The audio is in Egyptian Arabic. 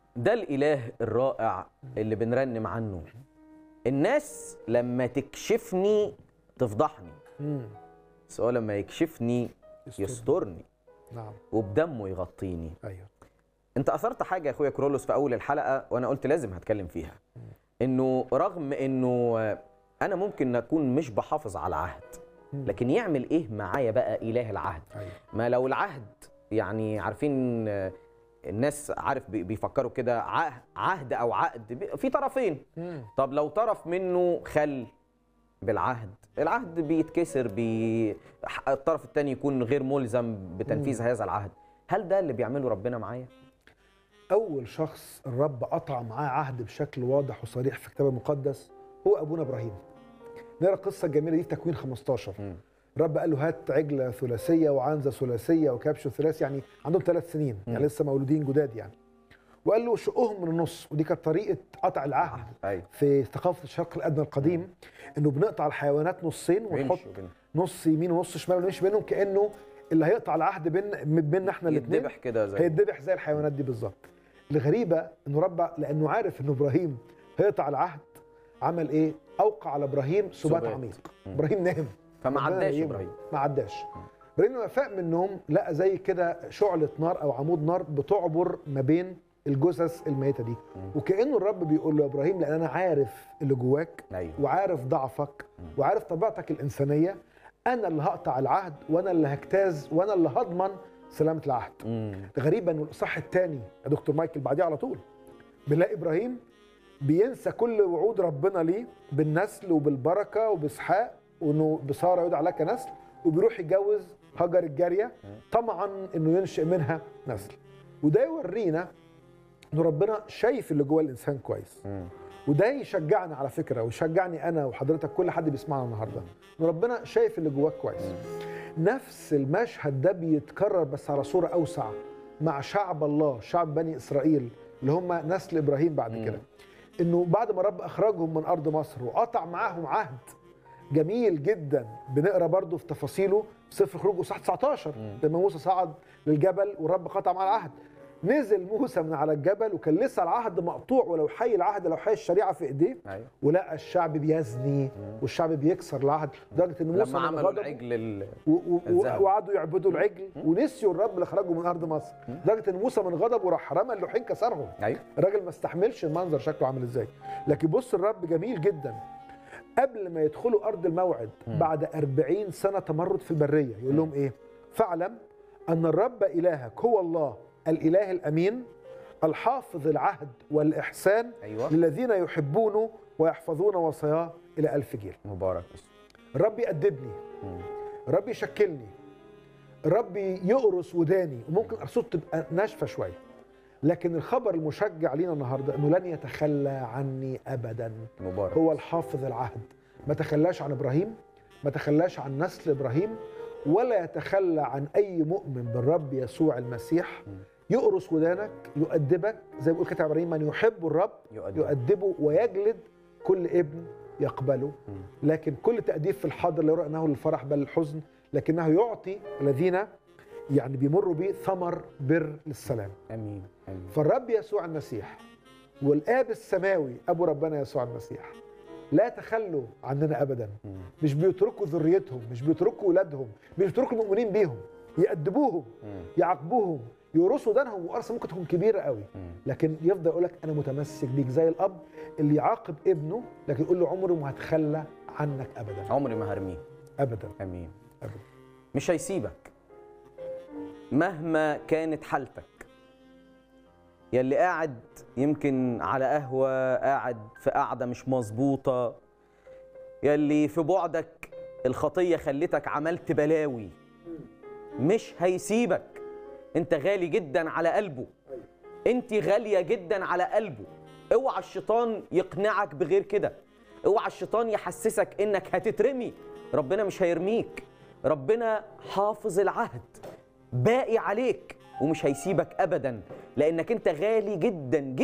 ده الاله الرائع اللي بنرنم عنه الناس لما تكشفني تفضحني مم. بس هو لما يكشفني يستر. يسترني نعم وبدمه يغطيني ايوه انت اثرت حاجه يا اخويا كرولوس في اول الحلقه وانا قلت لازم هتكلم فيها انه رغم انه انا ممكن اكون مش بحافظ على عهد مم. لكن يعمل ايه معايا بقى اله العهد ايوه ما لو العهد يعني عارفين آه، الناس عارف بي- بيفكروا كده عه- عهد او عقد بي- في طرفين مم. طب لو طرف منه خل بالعهد العهد بيتكسر بي... الطرف الثاني يكون غير ملزم بتنفيذ هذا العهد هل ده اللي بيعمله ربنا معايا اول شخص الرب قطع معاه عهد بشكل واضح وصريح في الكتاب المقدس هو ابونا ابراهيم نقرا القصه الجميله دي في تكوين 15 مم. الرب قال له هات عجله ثلاثيه وعنزه ثلاثيه وكبش ثلاثي يعني عندهم ثلاث سنين يعني لسه مولودين جداد يعني وقال له شقهم من النص ودي كانت طريقه قطع العهد ايوه في ثقافه الشرق الادنى القديم انه بنقطع الحيوانات نصين ونحط ويمشوا كده. نص يمين ونص شمال ونمشي بينهم كانه اللي هيقطع العهد بين بيننا احنا الاثنين يتذبح كده زي هيتذبح زي الحيوانات دي بالظبط الغريبه انه رب لانه عارف ان ابراهيم هيقطع العهد عمل ايه اوقع على ابراهيم سبات سبات. عميق ابراهيم نام فما ربنا عداش يهيبه. ابراهيم ما عداش ابراهيم لما فاق من النوم لقى زي كده شعله نار او عمود نار بتعبر ما بين الجثث الميته دي وكانه الرب بيقول له يا ابراهيم لان انا عارف اللي جواك ايوه وعارف ضعفك وعارف طبيعتك الانسانيه انا اللي هقطع العهد وانا اللي هجتاز وانا اللي هضمن سلامه العهد مم. غريبة انه الاصحاح الثاني يا دكتور مايكل بعديه على طول بنلاقي ابراهيم بينسى كل وعود ربنا ليه بالنسل وبالبركه وباسحاق وانه بساره يدعى لك نسل وبيروح يتجوز هاجر الجاريه طمعا انه ينشئ منها نسل وده يورينا ان ربنا شايف اللي جوه الانسان كويس مم. وده يشجعنا على فكره ويشجعني انا وحضرتك كل حد بيسمعنا النهارده ان ربنا شايف اللي جواك كويس نفس المشهد ده بيتكرر بس على صوره اوسع مع شعب الله شعب بني اسرائيل اللي هم نسل ابراهيم بعد مم. كده انه بعد ما رب اخرجهم من ارض مصر وقطع معاهم عهد جميل جدا بنقرا برضو في تفاصيله في سفر خروج اصحاح 19 لما موسى صعد للجبل والرب قطع معاه العهد نزل موسى من على الجبل وكان لسه العهد مقطوع ولو حي العهد لو حي الشريعه في ايديه ايوه ولقى الشعب بيزني والشعب بيكسر العهد لدرجه ان موسى لما من عملوا غضبه العجل ال... و- و- الذهب. وقعدوا يعبدوا العجل ونسيوا الرب اللي خرجوا من ارض مصر لدرجه ان موسى من غضبه راح رمى اللوحين كسرهم ايوه الراجل ما استحملش المنظر شكله عامل ازاي لكن بص الرب جميل جدا قبل ما يدخلوا ارض الموعد بعد أربعين سنه تمرد في البريه يقول لهم ايه فاعلم ان الرب الهك هو الله الاله الامين الحافظ العهد والاحسان ايوه للذين يحبونه ويحفظون وصاياه الى الف جيل مبارك اسمه الرب يأدبني مم. الرب يشكلني الرب يقرص وداني وممكن قرصته تبقى ناشفه شويه لكن الخبر المشجع لينا النهارده انه لن يتخلى عني ابدا مبارك هو الحافظ العهد ما تخلاش عن ابراهيم ما تخلاش عن نسل ابراهيم ولا يتخلى عن اي مؤمن بالرب يسوع المسيح يقرص ودانك يؤدبك زي ما بيقول كتاب ابراهيم من يحب الرب يؤدب. يؤدبه ويجلد كل ابن يقبله مم. لكن كل تأديب في الحاضر لا يرى انه للفرح بل الحزن لكنه يعطي الذين يعني بيمروا به ثمر بر للسلام امين امين فالرب يسوع المسيح والاب السماوي ابو ربنا يسوع المسيح لا تخلوا عننا ابدا مم. مش بيتركوا ذريتهم مش بيتركوا ولادهم مش بيتركوا المؤمنين بيهم يأدبوهم مم. يعاقبوهم يورثوا دانهم وقرصه ممكن تكون كبيره قوي مم. لكن يفضل يقول لك انا متمسك بيك زي الاب اللي يعاقب ابنه لكن يقول له عمري ما هتخلى عنك ابدا عمري ما هرميه ابدا امين ابدا مش هيسيبك مهما كانت حالتك يلي قاعد يمكن على قهوة قاعد في قعدة مش مظبوطة يلي في بعدك الخطية خلتك عملت بلاوي مش هيسيبك انت غالي جدا على قلبه انت غالية جدا على قلبه اوعى الشيطان يقنعك بغير كده اوعى الشيطان يحسسك انك هتترمي ربنا مش هيرميك ربنا حافظ العهد باقي عليك ومش هيسيبك ابدا لانك انت غالي جدا جدا